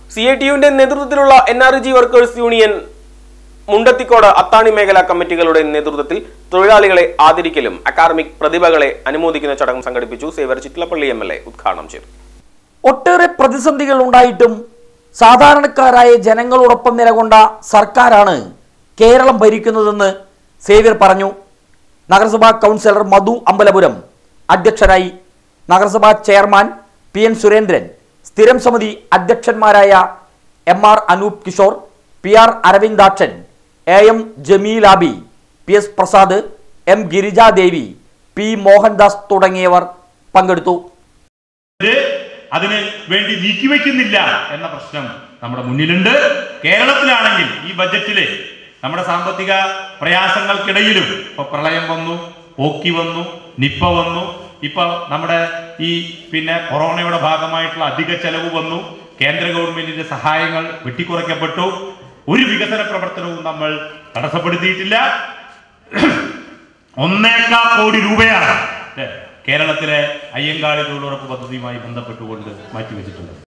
C I T യുവിന്റെ നേതൃത്വത്തിലുള്ള N R G workers union Mundathikode Athani മേഖലാ കമ്മിറ്റികളുടെ നേതൃത്വത്തിൽ തൊഴിലാളികളെ ആദരിക്കലും അക്കാദമിക് പ്രതിഭകളെ അനുമോദിക്കുന്ന ചടങ്ങ് സംഘടിപ്പിച്ചു Xavier Chittilappilly M L A ഉദ്ഘാടനം ചെയ്തു ഒട്ടേറെ പ്രതിസന്ധികൾ ഉണ്ടായിട്ടും സാധാരണക്കാരായ ജനങ്ങളോടൊപ്പം നിലകൊണ്ട സർക്കാരാണ് കേരളം ഭരിക്കുന്നതെന്ന് സേവ്യർ പറഞ്ഞു നഗരസഭാ കൗൺസിലർ മധു അമ്പലപുരം അധ്യക്ഷനായി നഗരസഭാ ചെയർമാൻ പി എൻ സുരേന്ദ്രൻ സ്ഥിരം സമിതി അധ്യക്ഷന്മാരായ M R Anoop Kishore P R Aravindakshan A M Jameelabi P S Prasad M Girijadevi P Mohandas തുടങ്ങിയവർ പങ്കെടുത്തു ഇത് അതിന് വേണ്ടി നീക്കിവെക്കുന്നില്ല എന്ന പ്രശ്നം നമ്മുടെ മുന്നിലുണ്ട് കേരളത്തിലാണെങ്കിൽ ഈ ബജറ്റില് നമ്മുടെ സാമ്പത്തിക പ്രയാസങ്ങൾക്കിടയിലും ഇപ്പൊ പ്രളയം വന്നു ഓക്കി വന്നു നിപ്പ വന്നു ഇപ്പൊ നമ്മുടെ ഈ പിന്നെ കൊറോണയുടെ ഭാഗമായിട്ടുള്ള അധിക ചെലവ് വന്നു കേന്ദ്ര ഗവൺമെന്റിന്റെ സഹായങ്ങൾ വെട്ടിക്കുറയ്ക്കപ്പെട്ടു ഒരു വികസന പ്രവർത്തനവും നമ്മൾ തടസ്സപ്പെടുത്തിയിട്ടില്ല ഒന്നേക്കാ കോടി രൂപയാണ് ല്ലേ? കേരളത്തിലെ അയ്യങ്കാളി തൊഴിലുറപ്പ് പദ്ധതിയുമായി ബന്ധപ്പെട്ടുകൊണ്ട് മാറ്റിവെച്ചിട്ടുള്ളത്